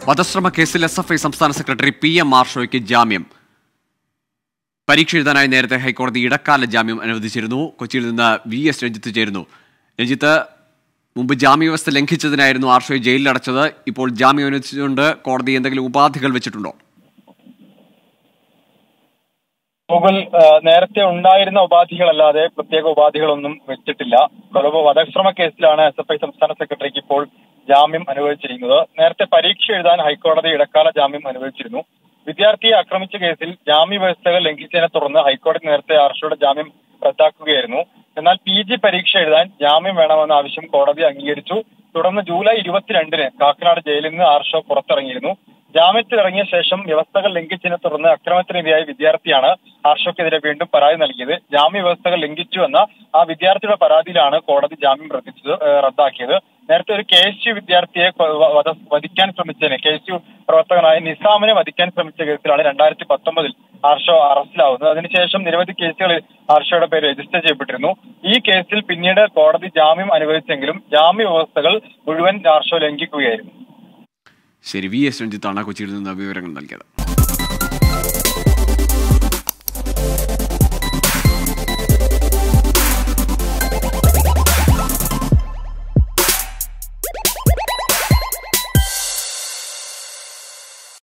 വധശ്രമ കേസിൽ S F I സംസ്ഥാന secretary P M മാർഷോയ്ക്ക് ജാമ്യം പരീക്ഷ എഴുതാനായി നേരത്തെ ഹൈക്കോടതി ഇടക്കാല ജാമ്യം അനുവദിച്ചിരുന്നു കൊച്ചിയിൽ നിന്ന് വി എസ് രഞ്ജിത്ത് ചേരുന്നു രഞ്ജിത്ത് മുമ്പ് ജാമ്യവ്യവസ്ഥ ലംഘിച്ചതിനായിരുന്നു ആർഷോയെ ജയിലിൽ അടച്ചത് ഇപ്പോൾ ജാമ്യം അനുവദിച്ചുകൊണ്ട് കോടതി എന്തെങ്കിലും ഉപാധികൾ വെച്ചിട്ടുണ്ടോ ഗൂഗിൾ ആ, നേരത്തെ ഉണ്ടായിരുന്ന ഉപാധികളല്ലാതെ പ്രത്യേക ഉപാധികളൊന്നും വെച്ചിട്ടില്ല കൊലപാതക വധശ്രമ കേസിലാണ് എസ് എഫ് ഐ സംസ്ഥാന സെക്രട്ടറിക്ക് ഇപ്പോൾ ജാമ്യം അനുവദിച്ചിരിക്കുന്നത് നേരത്തെ പരീക്ഷ എഴുതാൻ ഹൈക്കോടതി ഇടക്കാല ജാമ്യം അനുവദിച്ചിരുന്നു വിദ്യാർത്ഥിയെ ആക്രമിച്ച കേസിൽ ജാമ്യ വ്യവസ്ഥകൾ ലംഘിച്ചതിനെ തുടർന്ന് ഹൈക്കോടതി നേരത്തെ ആർഷയുടെ ജാമ്യം റദ്ദാക്കുകയായിരുന്നു എന്നാൽ പി ജി പരീക്ഷ എഴുതാൻ ജാമ്യം വേണമെന്ന ആവശ്യം കോടതി അംഗീകരിച്ചു തുടർന്ന് ജൂലൈ ഇരുപത്തിരണ്ടിന് കാക്കനാട് ജയിലിൽ നിന്ന് ആർഷോ പുറത്തിറങ്ങിയിരുന്നു ജാമ്യത്തിൽ ഇറങ്ങിയ ശേഷം വ്യവസ്ഥകൾ ലംഘിച്ചതിനെ തുടർന്ന് അക്രമത്തിനിരയായ വിദ്യാർത്ഥിയാണ് ആർഷോക്കെതിരെ വീണ്ടും പരാതി നൽകിയത് ജാമ്യ വ്യവസ്ഥകൾ ലംഘിച്ചു എന്ന ആ വിദ്യാർത്ഥിയുടെ പരാതിയിലാണ് കോടതി ജാമ്യം റദ്ദിച്ചത് ഏഹ് റദ്ദാക്കിയത് നേരത്തെ ഒരു കെ എസ് യു വിദ്യാർത്ഥിയെ കൊ- വ- വധ- വധിക്കാൻ ശ്രമിച്ചതിന് കെ എസ് യു പ്രവർത്തകനായ നിസാമിനെ വധിക്കാൻ ശ്രമിച്ച കേസിലാണ് രണ്ടായിരത്തി പത്തൊമ്പതിൽ ആർഷോ അറസ്റ്റിലാവുന്നത് അതിനുശേഷം നിരവധി കേസുകളിൽ ആർഷോയുടെ പേര് രജിസ്റ്റർ ചെയ്യപ്പെട്ടിരുന്നു ഈ കേസിൽ പിന്നീട് കോടതി ജാമ്യം അനുവദിച്ചെങ്കിലും ജാമ്യ വ്യവസ്ഥകൾ മുഴുവൻ ആർഷോ ലംഘിക്കുകയായിരുന്നു ശരി വി എസ് രഞ്ജിത്താണ് കൊച്ചിയിൽ നിന്ന് വിവരങ്ങൾ നൽകിയത്